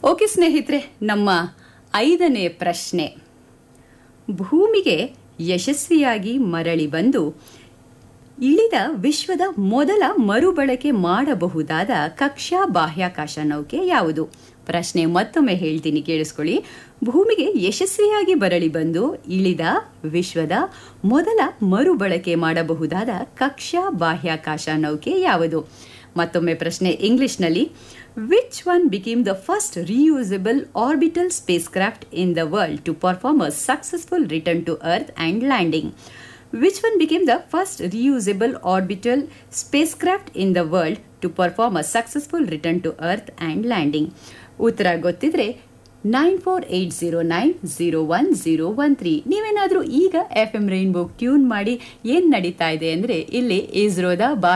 Okay ಸ್ನೇಹಿತರೆ ನಮ್ಮ ಐದನೇ ಪ್ರಶ್ನೆ ಭೂಮಿಗೆ ಯಶಸ್ವಿಯಾಗಿ ಮರಳಿ ಬಂದು ಇಳಿದ ವಿಶ್ವದ ಮೊದಲ ಮರುಬಳಕೆ ಮಾಡಬಹುದಾದ ಕಕ್ಷಾ ಬಾಹ್ಯಾಕಾಶ ನೌಕೆ ಯಾವುದು ಪ್ರಶ್ನೆ ಮತ್ತೊಮ್ಮೆ ಹೇಳ್ತೀನಿ ಕೇಳಿಸ್ಕೊಳ್ಳಿ ಭೂಮಿಗೆ ಯಶಸ್ವಿಯಾಗಿ ಬರಳಿ ಬಂದು ಇಳಿದ ವಿಶ್ವದ ಮೊದಲ ಮರುಬಳಕೆ ಮಾಡಬಹುದಾದ ಕಕ್ಷಾ ಬಾಹ್ಯಾಕಾಶ ನೌಕೆ ಯಾವುದು ಮತ್ತೊಮ್ಮೆ ಪ್ರಶ್ನೆ ಇಂಗ್ಲಿಷ್ನಲ್ಲಿ which one became the first reusable orbital spacecraft in the world to perform a successful return to earth and landing which one became the first reusable orbital spacecraft in the world to perform a successful return to Earth and landing? ಉತ್ತರ ಗೊತ್ತಿದ್ರೆ nine four eight zero nine zero one zero one three ನೀವೇನಾದರೂ ಈಗ F M rainbow tune ಮಾಡಿ ಏನು ನಡೀತಾ ಇದೆ ಅಂದರೆ ಇಲ್ಲಿ ಇಸ್ರೋದ ಬಾ